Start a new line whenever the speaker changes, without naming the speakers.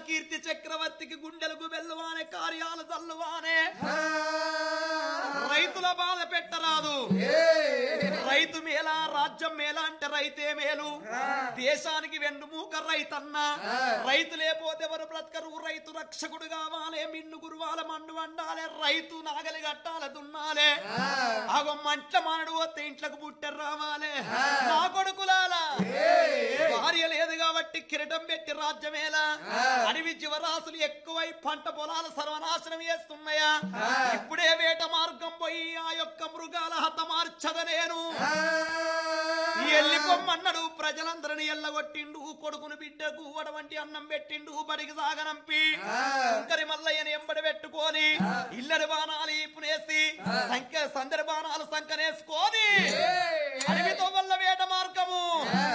కీర్తి చక్రవర్తికి గుండెలకు వెల్లువానే కార్యాలు చల్లువానే రైతుల బాధ పెట్టరాదు రైతు మేలా రాజ్యం మేలా అంటే రైతే మేలు దేశానికి వెన్నుమూక రైతన్న రైతు లేకపోతే ఎవరు బ్రతకరు రైతు రక్షకుడు కావాలే మిన్ను గురువాల మన్ను వండాలే రైతు నాగలి కట్టాలే దున్నాలే ఆగో మంట్ల మానడు వస్తే ఇంట్లోకి పుట్టరు రావాలే నా కొడుకులాలా భార్య లేదు కాబట్టి కిరీటం పెట్టి రాజ్యమేలా అడవి జీవరాశులు ఎక్కువై పంట పొలాలు సర్వనాశనం చేస్తున్నాయా ఇప్పుడే వేట మార్గం పోయి ఆ యొక్క మృగాల హతమార్చద నేను ఎల్లిపోమ్మన్నాడు ప్రజలందరిని ఎల్లగొట్టిండు కొడుకును బిడ్డకు వంటి అన్నం పెట్టిండు బడికి సాగనంపి శంకరి మల్లయ్యని ఎంబడి పెట్టుకొని ఇల్లడి బాణాలు ఈపునేసి సంఖ్య సందడి బాణాలు సంకనేసుకొని అడవితో వల్ల వేట మార్గము